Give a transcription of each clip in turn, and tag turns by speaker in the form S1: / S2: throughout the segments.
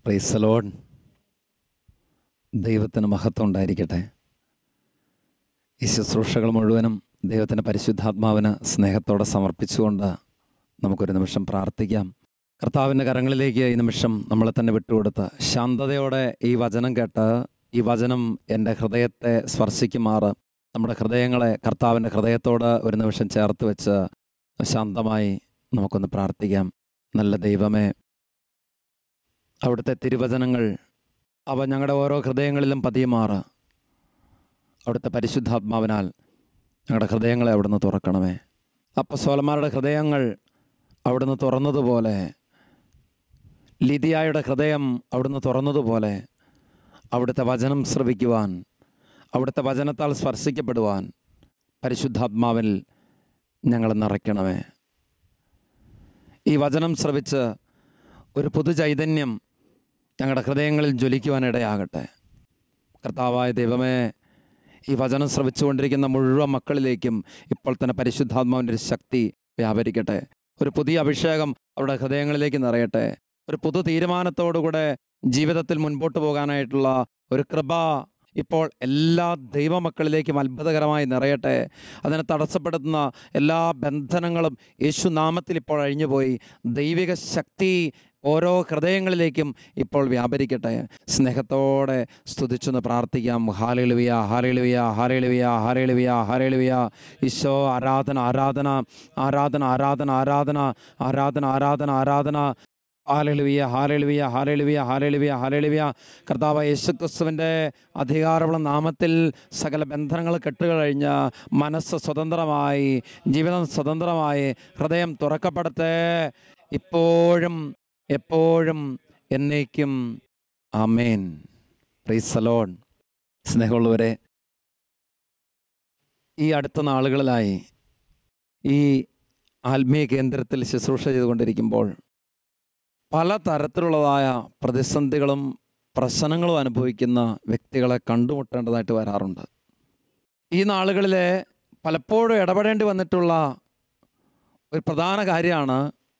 S1: പ്രൈസലോൺ ദൈവത്തിന് മഹത്വം ഉണ്ടായിരിക്കട്ടെ ഈ ശുശ്രൂഷകൾ മുഴുവനും ദൈവത്തിൻ്റെ പരിശുദ്ധാത്മാവിന് സ്നേഹത്തോടെ സമർപ്പിച്ചുകൊണ്ട് നമുക്കൊരു നിമിഷം പ്രാർത്ഥിക്കാം കർത്താവിൻ്റെ കരങ്ങളിലേക്ക് ഈ നിമിഷം നമ്മളെ തന്നെ വിട്ടുകൊടുത്ത് ശാന്തതയോടെ ഈ വചനം കേട്ട് ഈ വചനം എൻ്റെ ഹൃദയത്തെ സ്പർശിക്കുമാറ് നമ്മുടെ ഹൃദയങ്ങളെ കർത്താവിൻ്റെ ഹൃദയത്തോട് ഒരു നിമിഷം ചേർത്ത് വെച്ച് ശാന്തമായി നമുക്കൊന്ന് പ്രാർത്ഥിക്കാം നല്ല ദൈവമേ അവിടുത്തെ തിരുവചനങ്ങൾ അവ ഞങ്ങളുടെ ഓരോ ഹൃദയങ്ങളിലും പതിയുമാറ് അവിടുത്തെ പരിശുദ്ധാത്മാവിനാൽ ഞങ്ങളുടെ ഹൃദയങ്ങളെ അവിടുന്ന് തുറക്കണമേ അപ്പസോലന്മാരുടെ ഹൃദയങ്ങൾ അവിടുന്ന് തുറന്നതുപോലെ ലിതിയായുടെ ഹൃദയം അവിടുന്ന് തുറന്നതുപോലെ അവിടുത്തെ വചനം ശ്രവിക്കുവാൻ അവിടുത്തെ വചനത്താൽ സ്പർശിക്കപ്പെടുവാൻ പരിശുദ്ധാത്മാവിൽ ഞങ്ങൾ നിറയ്ക്കണമേ ഈ വചനം ശ്രവിച്ച് ഒരു പുതുചൈതന്യം ഞങ്ങളുടെ ഹൃദയങ്ങളിൽ ജ്വലിക്കുവാനിടയാകട്ടെ കർത്താവായ ദൈവമേ ഈ വചനം ശ്രവിച്ചുകൊണ്ടിരിക്കുന്ന മുഴുവൻ മക്കളിലേക്കും ഇപ്പോൾ തന്നെ പരിശുദ്ധാത്മാവിൻ്റെ ഒരു ശക്തി വ്യാപരിക്കട്ടെ ഒരു പുതിയ അഭിഷേകം അവരുടെ ഹൃദയങ്ങളിലേക്ക് നിറയട്ടെ ഒരു പുതു തീരുമാനത്തോടുകൂടെ ജീവിതത്തിൽ മുൻപോട്ട് പോകാനായിട്ടുള്ള ഒരു കൃപ ഇപ്പോൾ എല്ലാ ദൈവമക്കളിലേക്കും അത്ഭുതകരമായി നിറയട്ടെ അതിനെ തടസ്സപ്പെടുത്തുന്ന എല്ലാ ബന്ധനങ്ങളും യേശു നാമത്തിൽ ഇപ്പോൾ അഴിഞ്ഞുപോയി ദൈവിക ശക്തി ഓരോ ഹൃദയങ്ങളിലേക്കും ഇപ്പോൾ വ്യാപരിക്കട്ടെ സ്നേഹത്തോടെ സ്തുതിച്ചൊന്ന് പ്രാർത്ഥിക്കാം hallelujah hallelujah hallelujah hallelujah hallelujah Isho ആരാധന ആരാധന ആരാധന ആരാധന ആരാധന ആരാധന ആരാധന ആരാധന hallelujah hallelujah hallelujah hallelujah hallelujah കർത്താവ് യേശുക്രിസ്തുവിൻ്റെ അധികാരമുള്ള നാമത്തിൽ സകല ബന്ധനങ്ങൾ കെട്ടുകഴിഞ്ഞ് മനസ്സ് സ്വതന്ത്രമായി ജീവിതം സ്വതന്ത്രമായി ഹൃദയം തുറക്കപ്പെടട്ടെ ഇപ്പോഴും എപ്പോഴും എന്നേക്കും ആമേൻ പ്രീസലോൺ സ്നേഹമുള്ളവരെ ഈ അടുത്ത നാളുകളിലായി ഈ ആത്മീയ കേന്ദ്രത്തിൽ ശുശ്രൂഷ ചെയ്തുകൊണ്ടിരിക്കുമ്പോൾ പല തരത്തിലുള്ളതായ പ്രതിസന്ധികളും പ്രശ്നങ്ങളും അനുഭവിക്കുന്ന വ്യക്തികളെ കണ്ടുമുട്ടേണ്ടതായിട്ട് വരാറുണ്ട് ഈ നാളുകളിലെ പലപ്പോഴും ഇടപെടേണ്ടി വന്നിട്ടുള്ള ഒരു പ്രധാന കാര്യമാണ്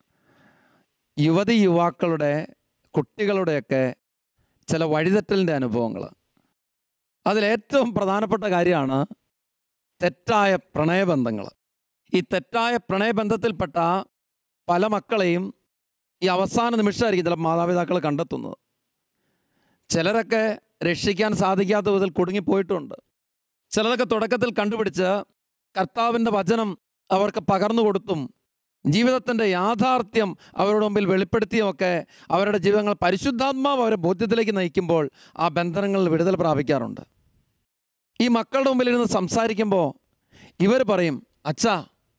S1: യുവതി യുവാക്കളുടെ കുട്ടികളുടെയൊക്കെ ചില വഴിതെറ്റലിൻ്റെ അനുഭവങ്ങൾ അതിലേറ്റവും പ്രധാനപ്പെട്ട കാര്യമാണ് തെറ്റായ പ്രണയബന്ധങ്ങൾ ഈ തെറ്റായ പ്രണയബന്ധത്തിൽപ്പെട്ട പല മക്കളെയും ഈ അവസാന നിമിഷമായിരിക്കും ചില മാതാപിതാക്കൾ കണ്ടെത്തുന്നത് ചിലരൊക്കെ രക്ഷിക്കാൻ സാധിക്കാത്ത വിധത്തിൽ കുടുങ്ങിപ്പോയിട്ടുണ്ട് ചിലരൊക്കെ തുടക്കത്തിൽ കണ്ടുപിടിച്ച് കർത്താവിൻ്റെ വചനം അവർക്ക് പകർന്നു കൊടുത്തും ജീവിതത്തിൻ്റെ യാഥാർത്ഥ്യം അവരുടെ മുമ്പിൽ വെളിപ്പെടുത്തിയുമൊക്കെ അവരുടെ ജീവിതങ്ങൾ പരിശുദ്ധാത്മാവ് അവരെ ബോധ്യത്തിലേക്ക് നയിക്കുമ്പോൾ ആ ബന്ധനങ്ങളിൽ വിടുതൽ പ്രാപിക്കാറുണ്ട് ഈ മക്കളുടെ മുമ്പിൽ ഇരുന്ന് സംസാരിക്കുമ്പോൾ ഇവർ പറയും അച്ഛാ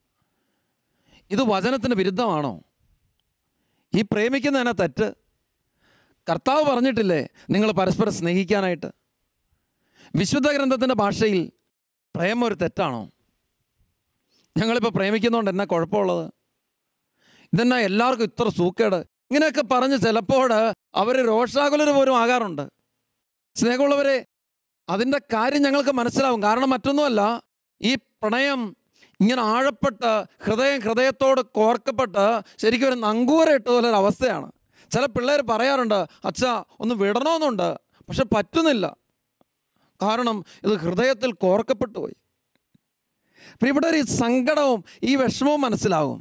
S1: ഇത് വചനത്തിന് വിരുദ്ധമാണോ ഈ പ്രേമിക്കുന്നതിനെ തെറ്റ് കർത്താവ് പറഞ്ഞിട്ടില്ലേ നിങ്ങൾ പരസ്പരം സ്നേഹിക്കാനായിട്ട് വിശുദ്ധ ഗ്രന്ഥത്തിൻ്റെ ഭാഷയിൽ പ്രേമം ഒരു തെറ്റാണോ ഞങ്ങളിപ്പോൾ പ്രേമിക്കുന്നതുകൊണ്ട് എന്നാ കുഴപ്പമുള്ളത് ഇതെന്നാ എല്ലാവർക്കും ഇത്ര സൂക്കേട് ഇങ്ങനെയൊക്കെ പറഞ്ഞ് ചിലപ്പോൾ അവർ രോഷാകുലർ പോലും ആകാറുണ്ട് സ്നേഹമുള്ളവരെ അതിൻ്റെ കാര്യം ഞങ്ങൾക്ക് മനസ്സിലാവും കാരണം മറ്റൊന്നുമല്ല ഈ പ്രണയം ഇങ്ങനെ ആഴപ്പെട്ട് ഹൃദയം ഹൃദയത്തോട് കോർക്കപ്പെട്ട് ശരിക്കും ഒരു നങ്കൂര ഇട്ടതുപോലെ ഒരു അവസ്ഥയാണ് ചില പിള്ളേർ പറയാറുണ്ട് അച്ഛാ ഒന്ന് വിടണമെന്നുണ്ട് പക്ഷെ പറ്റുന്നില്ല കാരണം ഇത് ഹൃദയത്തിൽ കോർക്കപ്പെട്ടു പോയി ഇവിടെ ഒരു സങ്കടവും ഈ വിഷമവും മനസ്സിലാവും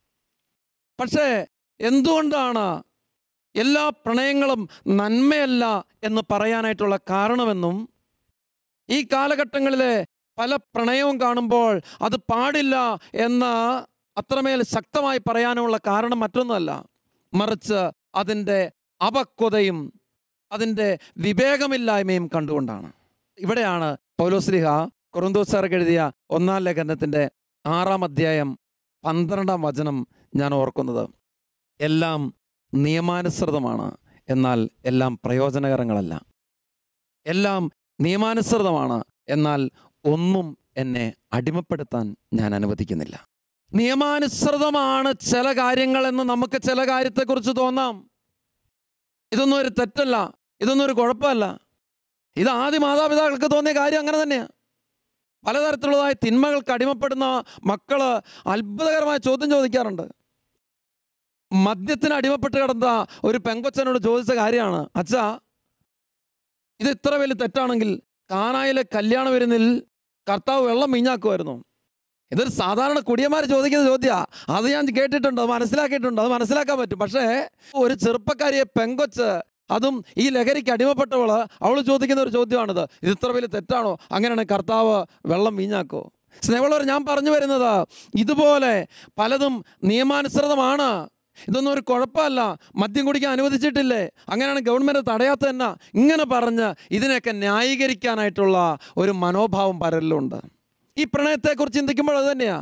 S1: പക്ഷേ എന്തുകൊണ്ടാണ് എല്ലാ പ്രണയങ്ങളും നന്മയല്ല എന്ന് പറയാനായിട്ടുള്ള കാരണമെന്നും ഈ കാലഘട്ടങ്ങളിലെ പല പ്രണയവും കാണുമ്പോൾ അത് പാടില്ല എന്ന് അത്രമേൽ ശക്തമായി പറയാനുള്ള കാരണം മറ്റൊന്നുമല്ല മറിച്ച് അതിൻ്റെ അപക്വതയും അതിൻ്റെ വിവേകമില്ലായ്മയും കണ്ടുകൊണ്ടാണ് ഇവിടെയാണ് പൗലോസ്ലിഹ കുറുന്തോസാർക്ക് എഴുതിയ ഒന്നാം ലേഖനത്തിൻ്റെ ആറാം അധ്യായം പന്ത്രണ്ടാം വചനം ഞാൻ ഓർക്കുന്നത് എല്ലാം നിയമാനുസൃതമാണ് എന്നാൽ എല്ലാം പ്രയോജനകരങ്ങളല്ല എല്ലാം നിയമാനുസൃതമാണ് എന്നാൽ ഒന്നും എന്നെ അടിമപ്പെടുത്താൻ ഞാൻ അനുവദിക്കുന്നില്ല നിയമാനുസൃതമാണ് ചില കാര്യങ്ങളെന്ന് നമുക്ക് ചില കാര്യത്തെക്കുറിച്ച് തോന്നാം ഇതൊന്നും ഒരു തെറ്റല്ല ഇതൊന്നും ഒരു കുഴപ്പമല്ല ഇത് ആദ്യ മാതാപിതാക്കൾക്ക് തോന്നിയ കാര്യം അങ്ങനെ തന്നെയാണ് പലതരത്തിലുള്ളതായ തിന്മകൾക്ക് അടിമപ്പെടുന്ന മക്കള് അത്ഭുതകരമായ ചോദ്യം ചോദിക്കാറുണ്ട് മദ്യത്തിന് അടിമപ്പെട്ട് കിടന്ന ഒരു പെങ്കൊച്ചനോട് ചോദിച്ച കാര്യമാണ് അച്ഛാ ഇത് ഇത്ര വലിയ തെറ്റാണെങ്കിൽ കാനായിലെ കല്യാണ വരുന്നിൽ കർത്താവ് വെള്ളം വീഞ്ഞാക്കുമായിരുന്നു ഇതൊരു സാധാരണ കുടിയന്മാർ ചോദിക്കുന്ന ചോദ്യമാ അത് ഞാൻ കേട്ടിട്ടുണ്ട് അത് മനസ്സിലാക്കിയിട്ടുണ്ട് അത് മനസ്സിലാക്കാൻ പറ്റും പക്ഷേ ഒരു ചെറുപ്പക്കാരിയെ പെങ്കൊച്ച് അതും ഈ ലഹരിക്ക് അടിമപ്പെട്ടവള് അവൾ ചോദിക്കുന്ന ഒരു ചോദ്യമാണിത് ഇത് ഇത്ര വലിയ തെറ്റാണോ അങ്ങനെയാണെങ്കിൽ കർത്താവ് വെള്ളം വീഞ്ഞാക്കോ സ്നേഹമുള്ളവർ ഞാൻ പറഞ്ഞു വരുന്നത് ഇതുപോലെ പലതും നിയമാനുസൃതമാണ് ഇതൊന്നും ഒരു കുഴപ്പമല്ല മദ്യം കുടിക്കാൻ അനുവദിച്ചിട്ടില്ലേ അങ്ങനെയാണ് ഗവൺമെൻറ് തടയാത്ത തന്നെ ഇങ്ങനെ പറഞ്ഞ് ഇതിനെയൊക്കെ ന്യായീകരിക്കാനായിട്ടുള്ള ഒരു മനോഭാവം പലരിലുണ്ട് ഈ പ്രണയത്തെക്കുറിച്ച് ചിന്തിക്കുമ്പോൾ അത് തന്നെയാ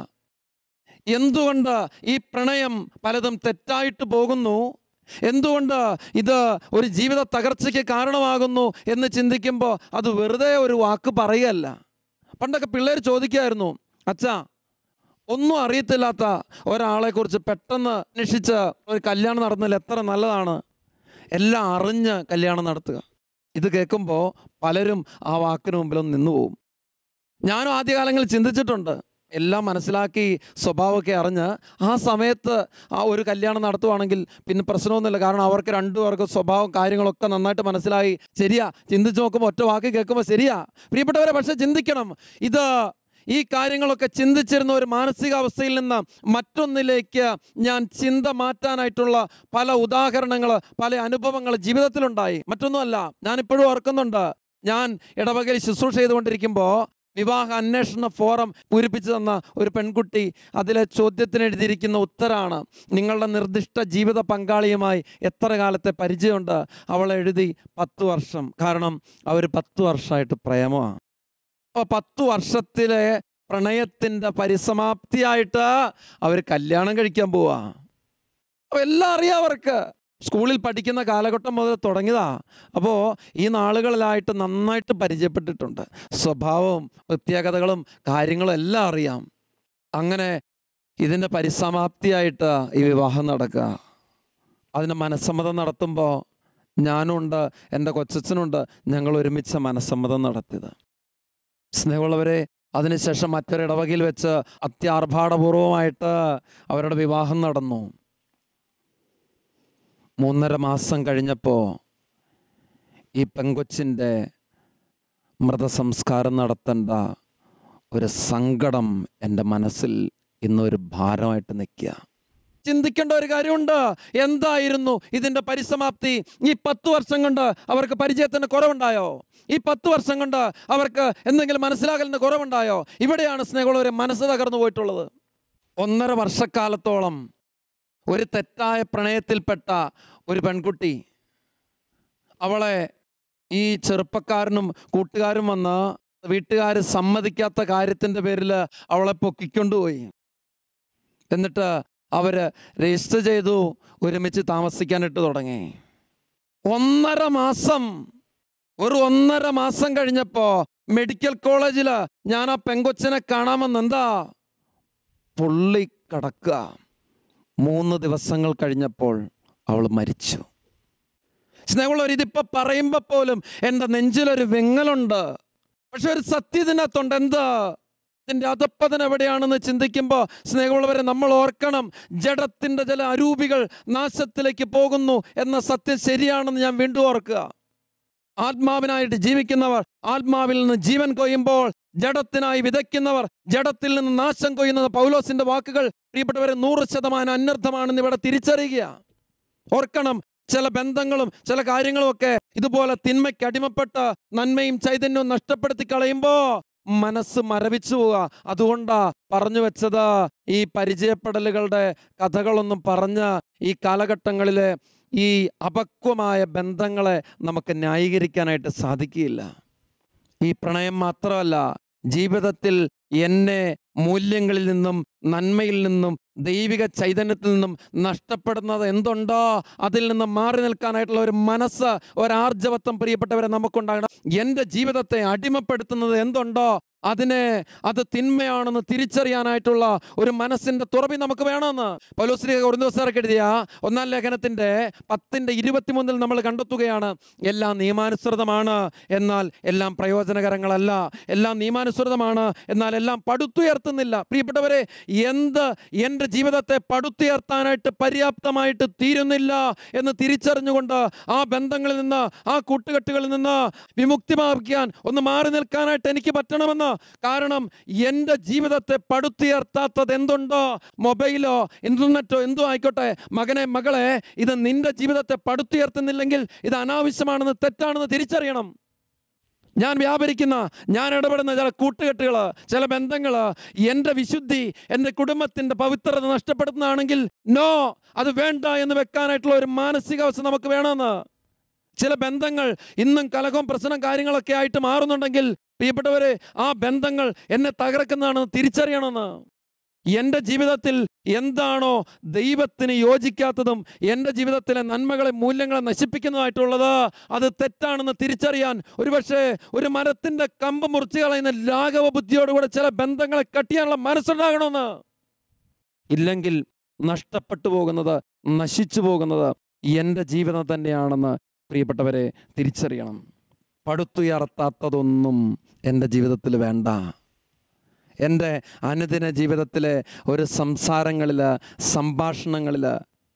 S1: എന്തുകൊണ്ട് ഈ പ്രണയം പലതും തെറ്റായിട്ട് പോകുന്നു എന്തുകൊണ്ട് ഇത് ഒരു ജീവിത തകർച്ചയ്ക്ക് കാരണമാകുന്നു എന്ന് ചിന്തിക്കുമ്പോൾ അത് വെറുതെ ഒരു വാക്ക് പറയുകയല്ല പണ്ടൊക്കെ പിള്ളേർ ചോദിക്കുമായിരുന്നു അച്ഛാ ഒന്നും അറിയത്തില്ലാത്ത ഒരാളെക്കുറിച്ച് പെട്ടെന്ന് അന്വേഷിച്ച് ഒരു കല്യാണം നടന്നാൽ എത്ര നല്ലതാണ് എല്ലാം അറിഞ്ഞ് കല്യാണം നടത്തുക ഇത് കേൾക്കുമ്പോൾ പലരും ആ വാക്കിന് മുമ്പിലൊന്ന് നിന്നു പോവും ഞാനും ആദ്യകാലങ്ങളിൽ ചിന്തിച്ചിട്ടുണ്ട് എല്ലാം മനസ്സിലാക്കി സ്വഭാവമൊക്കെ അറിഞ്ഞ് ആ സമയത്ത് ആ ഒരു കല്യാണം നടത്തുവാണെങ്കിൽ പിന്നെ പ്രശ്നമൊന്നുമില്ല കാരണം അവർക്ക് രണ്ടുപേർക്ക് സ്വഭാവം കാര്യങ്ങളൊക്കെ നന്നായിട്ട് മനസ്സിലായി ശരിയാ ചിന്തിച്ച് നോക്കുമ്പോൾ ഒറ്റ വാക്ക് കേൾക്കുമ്പോൾ ശരിയാ പ്രിയപ്പെട്ടവരെ പക്ഷെ ചിന്തിക്കണം ഇത് ഈ കാര്യങ്ങളൊക്കെ ചിന്തിച്ചിരുന്ന ഒരു മാനസികാവസ്ഥയിൽ നിന്ന് മറ്റൊന്നിലേക്ക് ഞാൻ ചിന്ത മാറ്റാനായിട്ടുള്ള പല ഉദാഹരണങ്ങൾ പല അനുഭവങ്ങൾ ജീവിതത്തിലുണ്ടായി മറ്റൊന്നുമല്ല ഞാനിപ്പോഴും ഓർക്കുന്നുണ്ട് ഞാൻ ഇടവകയിൽ ശുശ്രൂഷ ചെയ്തുകൊണ്ടിരിക്കുമ്പോൾ വിവാഹ അന്വേഷണ ഫോറം പൂരിപ്പിച്ചു തന്ന ഒരു പെൺകുട്ടി അതിലെ ചോദ്യത്തിന് എഴുതിയിരിക്കുന്ന ഉത്തരാണ് നിങ്ങളുടെ നിർദ്ദിഷ്ട ജീവിത പങ്കാളിയുമായി എത്ര കാലത്തെ പരിചയമുണ്ട് അവൾ എഴുതി പത്ത് വർഷം കാരണം അവർ പത്ത് വർഷമായിട്ട് പ്രേമമാണ് അപ്പോൾ പത്ത് വർഷത്തിലെ പ്രണയത്തിൻ്റെ പരിസമാപ്തിയായിട്ട് അവർ കല്യാണം കഴിക്കാൻ പോവാ അപ്പോൾ എല്ലാം അറിയാം അവർക്ക് സ്കൂളിൽ പഠിക്കുന്ന കാലഘട്ടം മുതൽ തുടങ്ങിയതാ അപ്പോൾ ഈ നാളുകളിലായിട്ട് നന്നായിട്ട് പരിചയപ്പെട്ടിട്ടുണ്ട് സ്വഭാവവും പ്രത്യേകതകളും കാര്യങ്ങളും എല്ലാം അറിയാം അങ്ങനെ ഇതിൻ്റെ പരിസമാപ്തിയായിട്ട് ഈ വിവാഹം നടക്കുക അതിന് മനസ്സമ്മതം നടത്തുമ്പോൾ ഞാനുണ്ട് എൻ്റെ കൊച്ചച്ഛനുണ്ട് ഞങ്ങൾ ഒരുമിച്ച് മനസ്സമ്മതം നടത്തിയത് സ്നേഹമുള്ളവരെ അതിനുശേഷം മറ്റൊരിടവകയിൽ വെച്ച് അത്യാർഭാടപൂർവമായിട്ട് അവരുടെ വിവാഹം നടന്നു മൂന്നര മാസം കഴിഞ്ഞപ്പോൾ ഈ പെങ്കൊച്ചിൻ്റെ മൃതസംസ്കാരം നടത്തേണ്ട ഒരു സങ്കടം എൻ്റെ മനസ്സിൽ ഇന്നൊരു ഭാരമായിട്ട് നിൽക്കുക ചിന്തിക്കേണ്ട ഒരു കാര്യമുണ്ട് എന്തായിരുന്നു ഇതിൻ്റെ പരിസമാപ്തി ഈ പത്ത് വർഷം കൊണ്ട് അവർക്ക് പരിചയത്തിന് കുറവുണ്ടായോ ഈ പത്ത് വർഷം കൊണ്ട് അവർക്ക് എന്തെങ്കിലും മനസ്സിലാകലിന് കുറവുണ്ടായോ ഇവിടെയാണ് സ്നേഹമുള്ളവരെ മനസ്സ് തകർന്നു പോയിട്ടുള്ളത് ഒന്നര വർഷക്കാലത്തോളം ഒരു തെറ്റായ പ്രണയത്തിൽപ്പെട്ട ഒരു പെൺകുട്ടി അവളെ ഈ ചെറുപ്പക്കാരനും കൂട്ടുകാരും വന്ന് വീട്ടുകാർ സമ്മതിക്കാത്ത കാര്യത്തിൻ്റെ പേരിൽ അവളെ പൊക്കിക്കൊണ്ടുപോയി എന്നിട്ട് അവർ രജിസ്റ്റർ ചെയ്തു ഒരുമിച്ച് താമസിക്കാനിട്ട് തുടങ്ങി ഒന്നര മാസം ഒരു ഒന്നര മാസം കഴിഞ്ഞപ്പോൾ മെഡിക്കൽ കോളേജിൽ ഞാൻ ആ പെങ്കൊച്ചിനെ കാണാമെന്ന് എന്താ പൊള്ളി കിടക്കുക മൂന്ന് ദിവസങ്ങൾ കഴിഞ്ഞപ്പോൾ അവൾ മരിച്ചു സ്നേഹമുള്ളവർ ഇതിപ്പോ പറയുമ്പോൾ പോലും എൻ്റെ നെഞ്ചിലൊരു വെങ്ങലുണ്ട് പക്ഷെ ഒരു സത്യത്തിനകത്തുണ്ട് എന്താ ഇതിൻ്റെ അധപ്പതൻ എവിടെയാണെന്ന് ചിന്തിക്കുമ്പോൾ സ്നേഹമുള്ളവരെ നമ്മൾ ഓർക്കണം ജഡത്തിൻ്റെ ചില അരൂപികൾ നാശത്തിലേക്ക് പോകുന്നു എന്ന സത്യം ശരിയാണെന്ന് ഞാൻ വീണ്ടും ഓർക്കുക ആത്മാവിനായിട്ട് ജീവിക്കുന്നവർ ആത്മാവിൽ നിന്ന് ജീവൻ കൊയ്യുമ്പോൾ ജഡത്തിനായി വിതയ്ക്കുന്നവർ ജഡത്തിൽ നിന്ന് നാശം കൊയ്യുന്നത് പൗലോസിന്റെ വാക്കുകൾ പ്രിയപ്പെട്ടവരെ നൂറ് ശതമാനം അനർത്ഥമാണെന്ന് ഇവിടെ തിരിച്ചറിയുക ഓർക്കണം ചില ബന്ധങ്ങളും ചില കാര്യങ്ങളും ഒക്കെ ഇതുപോലെ തിന്മയ്ക്ക് അടിമപ്പെട്ട് നന്മയും ചൈതന്യവും നഷ്ടപ്പെടുത്തി കളയുമ്പോ മനസ്സ് മരവിച്ചു പോവുക അതുകൊണ്ടാ പറഞ്ഞു വെച്ചത് ഈ പരിചയപ്പെടലുകളുടെ കഥകളൊന്നും പറഞ്ഞ് ഈ കാലഘട്ടങ്ങളിലെ ഈ അപക്വമായ ബന്ധങ്ങളെ നമുക്ക് ന്യായീകരിക്കാനായിട്ട് സാധിക്കില്ല ഈ പ്രണയം മാത്രമല്ല ജീവിതത്തിൽ എന്നെ മൂല്യങ്ങളിൽ നിന്നും നന്മയിൽ നിന്നും ദൈവിക ചൈതന്യത്തിൽ നിന്നും നഷ്ടപ്പെടുന്നത് എന്തുണ്ടോ അതിൽ നിന്ന് മാറി നിൽക്കാനായിട്ടുള്ള ഒരു മനസ്സ് ഒരാർജവത്വം പ്രിയപ്പെട്ടവരെ നമുക്കുണ്ടാകണം എൻ്റെ ജീവിതത്തെ അടിമപ്പെടുത്തുന്നത് എന്തുണ്ടോ അതിനെ അത് തിന്മയാണെന്ന് തിരിച്ചറിയാനായിട്ടുള്ള ഒരു മനസ്സിന്റെ തുറവി നമുക്ക് വേണമെന്ന് പൗലോസ്ലിഹ ഒരു ദിവസം എഴുതിയ ഒന്നാം ലേഖനത്തിന്റെ പത്തിന്റെ ഇരുപത്തിമൂന്നിൽ നമ്മൾ കണ്ടെത്തുകയാണ് എല്ലാം നിയമാനുസൃതമാണ് എന്നാൽ എല്ലാം പ്രയോജനകരങ്ങളല്ല എല്ലാം നിയമാനുസൃതമാണ് എന്നാൽ എല്ലാം പടുത്തുയർത്തുന്നില്ല പ്രിയപ്പെട്ടവരെ എന്ത് എൻ്റെ ജീവിതത്തെ പടുത്തുയർത്താനായിട്ട് പര്യാപ്തമായിട്ട് തീരുന്നില്ല എന്ന് തിരിച്ചറിഞ്ഞുകൊണ്ട് ആ ബന്ധങ്ങളിൽ നിന്ന് ആ കൂട്ടുകെട്ടുകളിൽ നിന്ന് വിമുക്തി പ്രാപിക്കാൻ ഒന്ന് മാറി നിൽക്കാനായിട്ട് എനിക്ക് പറ്റണമെന്ന് കാരണം എൻ്റെ ജീവിതത്തെ പടുത്തുയർത്താത്തത് എന്തുണ്ടോ മൊബൈലോ ഇൻ്റർനെറ്റോ എന്തോ ആയിക്കോട്ടെ മകനെ മകളെ ഇത് നിന്റെ ജീവിതത്തെ പടുത്തുയർത്തുന്നില്ലെങ്കിൽ ഇത് അനാവശ്യമാണെന്ന് തെറ്റാണെന്ന് തിരിച്ചറിയണം ഞാൻ വ്യാപരിക്കുന്ന ഞാൻ ഇടപെടുന്ന ചില കൂട്ടുകെട്ടുകൾ ചില ബന്ധങ്ങൾ എൻ്റെ വിശുദ്ധി എൻ്റെ കുടുംബത്തിൻ്റെ പവിത്രത നഷ്ടപ്പെടുന്നതാണെങ്കിൽ നോ അത് വേണ്ട എന്ന് വെക്കാനായിട്ടുള്ള ഒരു മാനസികാവസ്ഥ നമുക്ക് വേണമെന്ന് ചില ബന്ധങ്ങൾ ഇന്നും കലഹവും പ്രശ്നം കാര്യങ്ങളൊക്കെ ആയിട്ട് മാറുന്നുണ്ടെങ്കിൽ പ്രിയപ്പെട്ടവരെ ആ ബന്ധങ്ങൾ എന്നെ തകർക്കുന്നതാണെന്ന് തിരിച്ചറിയണമെന്ന് എൻ്റെ ജീവിതത്തിൽ എന്താണോ ദൈവത്തിന് യോജിക്കാത്തതും എൻ്റെ ജീവിതത്തിലെ നന്മകളെ മൂല്യങ്ങളെ നശിപ്പിക്കുന്നതായിട്ടുള്ളത് അത് തെറ്റാണെന്ന് തിരിച്ചറിയാൻ ഒരുപക്ഷെ ഒരു മരത്തിൻ്റെ കമ്പ് മുറിച്ച് കളയുന്ന ലാഘവ ബുദ്ധിയോടുകൂടെ ചില ബന്ധങ്ങളെ കട്ടിയാനുള്ള മനസ്സുണ്ടാകണമെന്ന് ഇല്ലെങ്കിൽ നഷ്ടപ്പെട്ടു പോകുന്നത് നശിച്ചു പോകുന്നത് എൻ്റെ ജീവിതം തന്നെയാണെന്ന് പ്രിയപ്പെട്ടവരെ തിരിച്ചറിയണം പടുത്തുയർത്താത്തതൊന്നും എൻ്റെ ജീവിതത്തിൽ വേണ്ട എൻ്റെ അനുദിന ജീവിതത്തിലെ ഒരു സംസാരങ്ങളിൽ സംഭാഷണങ്ങളിൽ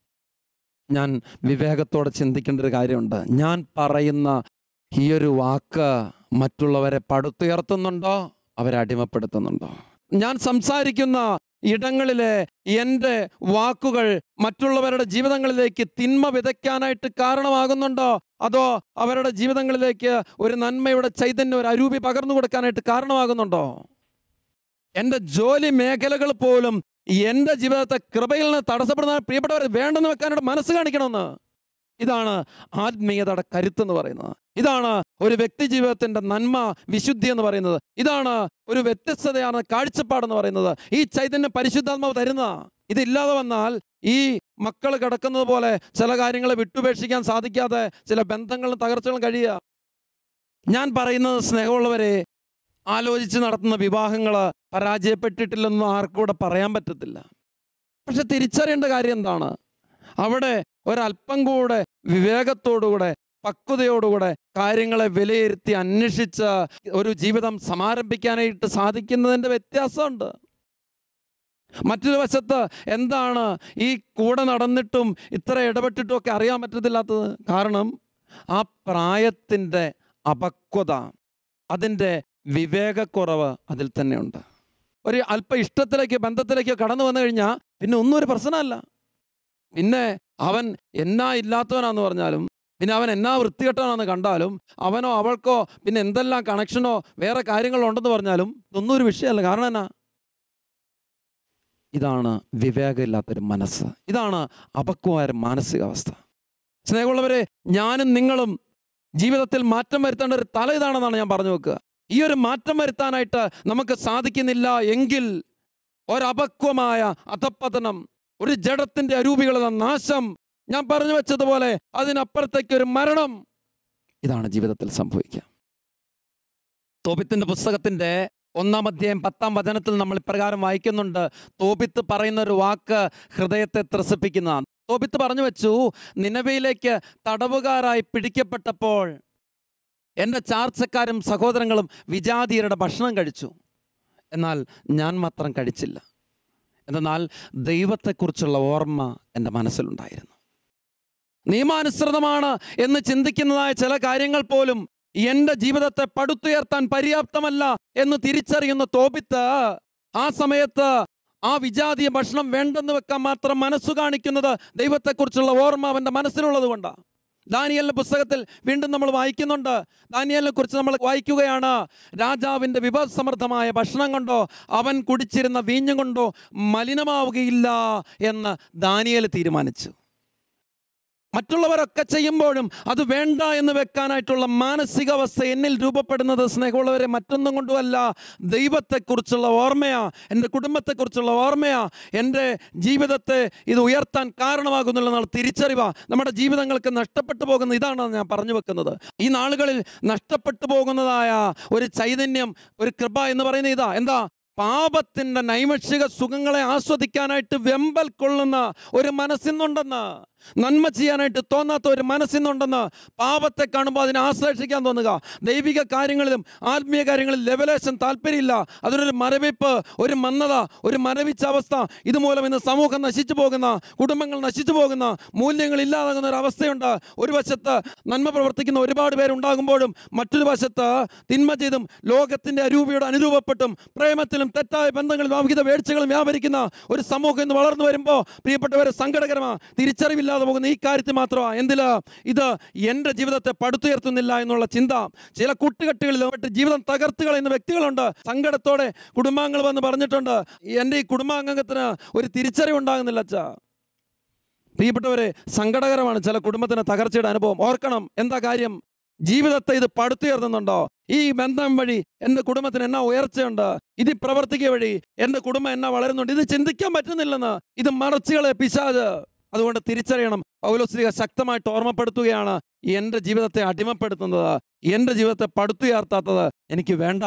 S1: ഞാൻ വിവേകത്തോടെ ചിന്തിക്കേണ്ട ഒരു കാര്യമുണ്ട് ഞാൻ പറയുന്ന ഈ ഒരു വാക്ക് മറ്റുള്ളവരെ പടുത്തുയർത്തുന്നുണ്ടോ അവരെ അടിമപ്പെടുത്തുന്നുണ്ടോ ഞാൻ സംസാരിക്കുന്ന ഇടങ്ങളിലെ എൻ്റെ വാക്കുകൾ മറ്റുള്ളവരുടെ ജീവിതങ്ങളിലേക്ക് തിന്മ വിതയ്ക്കാനായിട്ട് കാരണമാകുന്നുണ്ടോ അതോ അവരുടെ ജീവിതങ്ങളിലേക്ക് ഒരു നന്മയുടെ ചൈതന്യം ഒരു അരൂപി പകർന്നു കൊടുക്കാനായിട്ട് കാരണമാകുന്നുണ്ടോ എൻ്റെ ജോലി മേഖലകൾ പോലും എൻ്റെ ജീവിതത്തെ കൃപയിൽ നിന്ന് തടസ്സപ്പെടുന്ന പ്രിയപ്പെട്ടവർ വേണ്ടെന്ന് വെക്കാനായിട്ട് മനസ്സ് കാണിക്കണമെന്ന് ഇതാണ് ആത്മീയതയുടെ കരുത്ത് എന്ന് പറയുന്നത് ഇതാണ് ഒരു വ്യക്തി ജീവിതത്തിന്റെ നന്മ വിശുദ്ധി എന്ന് പറയുന്നത് ഇതാണ് ഒരു വ്യത്യസ്തതയാണ് കാഴ്ചപ്പാടെന്ന് പറയുന്നത് ഈ ചൈതന്യം പരിശുദ്ധാത്മാവ് തരുന്ന ഇതില്ലാതെ വന്നാൽ ഈ മക്കൾ കിടക്കുന്നത് പോലെ ചില കാര്യങ്ങളെ വിട്ടുപേക്ഷിക്കാൻ സാധിക്കാതെ ചില ബന്ധങ്ങളും തകർച്ചകളും കഴിയുക ഞാൻ പറയുന്നത് സ്നേഹമുള്ളവരെ ആലോചിച്ച് നടത്തുന്ന വിവാഹങ്ങൾ പരാജയപ്പെട്ടിട്ടില്ലെന്നും ആർക്കും ഇവിടെ പറയാൻ പറ്റത്തില്ല പക്ഷെ തിരിച്ചറിയേണ്ട കാര്യം എന്താണ് അവിടെ ഒരല്പം കൂടെ വിവേകത്തോടുകൂടെ പക്വതയോടുകൂടെ കാര്യങ്ങളെ വിലയിരുത്തി അന്വേഷിച്ച് ഒരു ജീവിതം സമാരംഭിക്കാനായിട്ട് സാധിക്കുന്നതിൻ്റെ വ്യത്യാസമുണ്ട് മറ്റൊരു വശത്ത് എന്താണ് ഈ കൂടെ നടന്നിട്ടും ഇത്ര ഇടപെട്ടിട്ടും ഒക്കെ അറിയാൻ പറ്റത്തില്ലാത്തത് കാരണം ആ പ്രായത്തിൻ്റെ അപക്വത അതിൻ്റെ വിവേകക്കുറവ് അതിൽ തന്നെയുണ്ട് ഒരു അല്പ ഇഷ്ടത്തിലേക്ക് ബന്ധത്തിലേക്ക് കടന്നു വന്നു കഴിഞ്ഞാൽ പിന്നെ ഒന്നും ഒരു പ്രശ്നമല്ല പിന്നെ അവൻ എന്നാ ഇല്ലാത്തവനാന്ന് പറഞ്ഞാലും പിന്നെ അവൻ എന്നാ വൃത്തികെട്ടവനാന്ന് കണ്ടാലും അവനോ അവൾക്കോ പിന്നെ എന്തെല്ലാം കണക്ഷനോ വേറെ കാര്യങ്ങളോ ഉണ്ടെന്ന് പറഞ്ഞാലും ഇതൊന്നും ഒരു വിഷയമല്ല കാരണം എന്നാ ഇതാണ് വിവേകമില്ലാത്തൊരു മനസ്സ് ഇതാണ് അപക്വമായ ഒരു മാനസികാവസ്ഥ സ്നേഹമുള്ളവരെ ഞാനും നിങ്ങളും ജീവിതത്തിൽ മാറ്റം വരുത്തേണ്ട ഒരു തല ഇതാണെന്നാണ് ഞാൻ പറഞ്ഞു വെക്കുക ഈ ഒരു മാറ്റം വരുത്താനായിട്ട് നമുക്ക് സാധിക്കുന്നില്ല എങ്കിൽ ഒരപക്വമായ അധപ്പതനം ഒരു ജഡത്തിന്റെ അരൂപികളുടെ നാശം ഞാൻ പറഞ്ഞു വെച്ചതുപോലെ അതിനപ്പുറത്തേക്ക് ഒരു മരണം ഇതാണ് ജീവിതത്തിൽ സംഭവിക്കുക തോപിത്തിന്റെ പുസ്തകത്തിന്റെ ഒന്നാം അധ്യായം പത്താം വചനത്തിൽ നമ്മൾ ഇപ്രകാരം വായിക്കുന്നുണ്ട് തോപിത്ത് പറയുന്ന ഒരു വാക്ക് ഹൃദയത്തെ ത്രസിപ്പിക്കുന്നതാണ് തോപിത്ത് പറഞ്ഞു വെച്ചു നിലവയിലേക്ക് തടവുകാരായി പിടിക്കപ്പെട്ടപ്പോൾ എൻ്റെ ചാർച്ചക്കാരും സഹോദരങ്ങളും വിജാതീയരുടെ ഭക്ഷണം കഴിച്ചു എന്നാൽ ഞാൻ മാത്രം കഴിച്ചില്ല എന്നാൽ ദൈവത്തെക്കുറിച്ചുള്ള ഓർമ്മ എൻ്റെ മനസ്സിലുണ്ടായിരുന്നു നിയമാനുസൃതമാണ് എന്ന് ചിന്തിക്കുന്നതായ ചില കാര്യങ്ങൾ പോലും എൻ്റെ ജീവിതത്തെ പടുത്തുയർത്താൻ പര്യാപ്തമല്ല എന്ന് തിരിച്ചറിയുന്ന തോപിത്ത് ആ സമയത്ത് ആ വിജാതീയ ഭക്ഷണം വേണ്ടെന്ന് വെക്കാൻ മാത്രം മനസ്സു കാണിക്കുന്നത് ദൈവത്തെക്കുറിച്ചുള്ള ഓർമ്മ അവൻ്റെ മനസ്സിലുള്ളത് കൊണ്ടാണ് ദാനിയലിന്റെ പുസ്തകത്തിൽ വീണ്ടും നമ്മൾ വായിക്കുന്നുണ്ട് ദാനിയലിനെ കുറിച്ച് നമ്മൾ വായിക്കുകയാണ് രാജാവിൻ്റെ വിഭവസമൃദ്ധമായ ഭക്ഷണം കൊണ്ടോ അവൻ കുടിച്ചിരുന്ന വീഞ്ഞും കൊണ്ടോ മലിനമാവുകയില്ല എന്ന് ദാനിയൽ തീരുമാനിച്ചു മറ്റുള്ളവരൊക്കെ ചെയ്യുമ്പോഴും അത് വേണ്ട എന്ന് വെക്കാനായിട്ടുള്ള മാനസികാവസ്ഥ എന്നിൽ രൂപപ്പെടുന്നത് സ്നേഹമുള്ളവരെ മറ്റൊന്നും കൊണ്ടുമല്ല ദൈവത്തെക്കുറിച്ചുള്ള ഓർമ്മയാ എൻ്റെ കുടുംബത്തെക്കുറിച്ചുള്ള ഓർമ്മയാ എൻ്റെ ജീവിതത്തെ ഇത് ഉയർത്താൻ കാരണമാകുന്നുള്ള നാൾ തിരിച്ചറിവ നമ്മുടെ ജീവിതങ്ങൾക്ക് നഷ്ടപ്പെട്ടു പോകുന്ന ഇതാണ് ഞാൻ പറഞ്ഞു വെക്കുന്നത് ഈ നാളുകളിൽ നഷ്ടപ്പെട്ടു പോകുന്നതായ ഒരു ചൈതന്യം ഒരു കൃപ എന്ന് പറയുന്ന ഇതാ എന്താ പാപത്തിൻ്റെ നൈമഷിക സുഖങ്ങളെ ആസ്വദിക്കാനായിട്ട് വെമ്പൽ കൊള്ളുന്ന ഒരു മനസ്സിന്നുണ്ടെന്ന് നന്മ ചെയ്യാനായിട്ട് തോന്നാത്ത ഒരു മനസ്സിന്നുണ്ടെന്ന് പാപത്തെ കാണുമ്പോൾ അതിനെ ആശ്ലേഷിക്കാൻ തോന്നുക ദൈവിക കാര്യങ്ങളിലും ആത്മീയ കാര്യങ്ങളിലും ലെവലേഷൻ താല്പര്യമില്ല അതിനൊരു മരവിപ്പ് ഒരു മന്ദത ഒരു മരവിച്ച അവസ്ഥ ഇതുമൂലം ഇന്ന് സമൂഹം നശിച്ചു പോകുന്ന കുടുംബങ്ങൾ നശിച്ചു പോകുന്ന മൂല്യങ്ങൾ ഇല്ലാതാകുന്ന ഒരു അവസ്ഥയുണ്ട് ഒരു വശത്ത് നന്മ പ്രവർത്തിക്കുന്ന ഒരുപാട് പേരുണ്ടാകുമ്പോഴും മറ്റൊരു വശത്ത് തിന്മ ചെയ്തും ലോകത്തിൻ്റെ അരൂപിയോട് അനുരൂപപ്പെട്ടും പ്രേമത്തിലും തെറ്റായ ബന്ധങ്ങളിലും അവിഹിത വീഴ്ചകളും വ്യാപരിക്കുന്ന ഒരു സമൂഹം ഇന്ന് വളർന്നു വരുമ്പോൾ പ്രിയപ്പെട്ടവരെ സങ്കടകരമാണ് തിരിച്ചറിവില്ലാതെ പോകുന്ന ഈ കാര്യത്തിൽ മാത്രമാണ് എന്തില് ഇത് എൻ്റെ ജീവിതത്തെ പടുത്തുയർത്തുന്നില്ല എന്നുള്ള ചിന്ത ചില കൂട്ടുകെട്ടുകളിൽ പെട്ട് ജീവിതം തകർത്ത് കളയുന്ന വ്യക്തികളുണ്ട് സങ്കടത്തോടെ കുടുംബാംഗങ്ങൾ വന്ന് പറഞ്ഞിട്ടുണ്ട് എൻ്റെ ഈ കുടുംബാംഗത്തിന് ഒരു തിരിച്ചറിവുണ്ടാകുന്നില്ല അച്ഛാ പ്രിയപ്പെട്ടവരെ സങ്കടകരമാണ് ചില കുടുംബത്തിന് തകർച്ചയുടെ അനുഭവം ഓർക്കണം എന്താ കാര്യം ജീവിതത്തെ ഇത് പടുത്തുയർത്തുന്നുണ്ടോ ഈ ബന്ധം വഴി എൻ്റെ കുടുംബത്തിന് എന്നാ ഉയർച്ചയുണ്ട് ഇത് ഈ പ്രവർത്തിക്കുക വഴി എൻ്റെ കുടുംബം എന്നാ വളരുന്നുണ്ട് ഇത് ചിന്തിക്കാൻ പറ്റുന്നില്ലെന്ന് ഇത് മറച്ചുകളെ പിശാജ് അതുകൊണ്ട് തിരിച്ചറിയണം പൗലോസ്ലിക ശക്തമായിട്ട് ഓർമ്മപ്പെടുത്തുകയാണ് എൻ്റെ ജീവിതത്തെ അടിമപ്പെടുത്തുന്നത് എൻ്റെ ജീവിതത്തെ പടുത്തുയർത്താത്തത് എനിക്ക് വേണ്ട